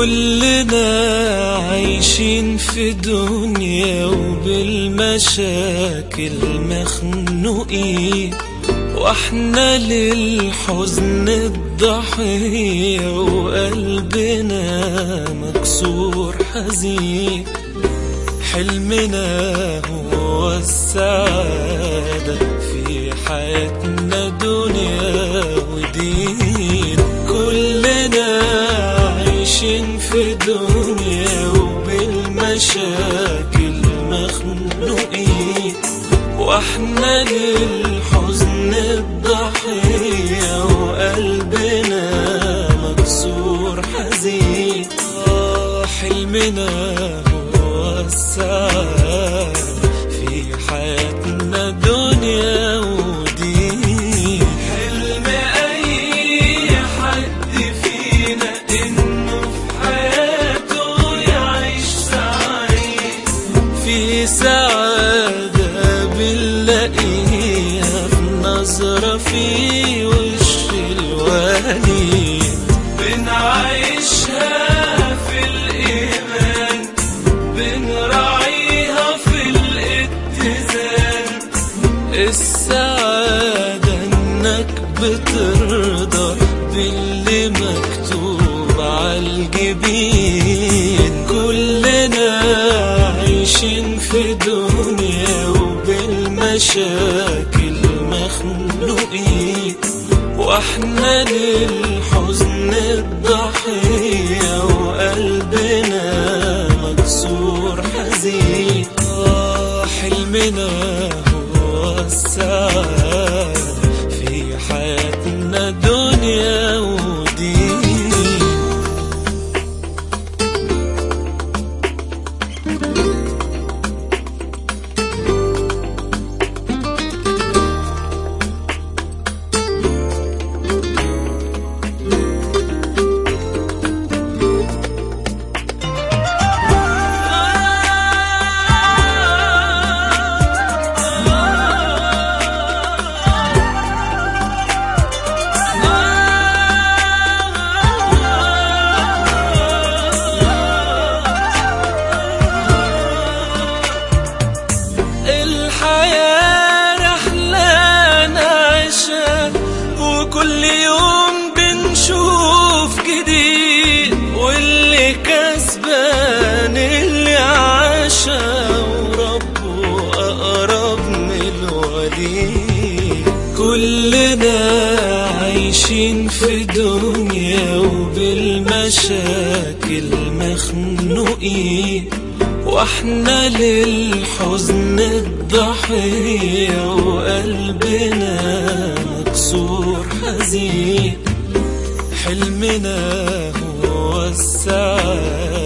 كلنا عايشين في دنيا وبالمشاكل مخنوقين واحنا للحزن الضحية وقلبنا مكسور حزين حلمنا هو السعادة في حياتنا دنيا ودين كلنا عايشين في دنيا وبالمشاكل مخنوقين واحنا للحزن الضحية وقلبنا مكسور حزين آه حلمنا هو السعادة في حياتنا دنيا ودين حلم أي حد فينا إنه في حياته يعيش سعيد في سعادة بنلاقيها في نظرة في وش الوالد بنعيشها في الإيمان بنراعيها في الاتزان السعادة إنك بترضى باللي مكتوب عالجبين كلنا عايشين في دنيا وبالمشاكل مخنوقين واحنا للحزن الضحية وقلبنا مكسور حزين آه حلمنا هو السعادة في حياتنا دنيا ودين الحياة رحلة نعيشها وكل يوم بنشوف جديد واللي كسبان اللي عاشها وربه أقرب من الوليد كلنا عايشين في دنيا وبالمشاكل مخنوقين واحنا للحزن الضحية وقلبنا مكسور حزين حلمنا هو السعادة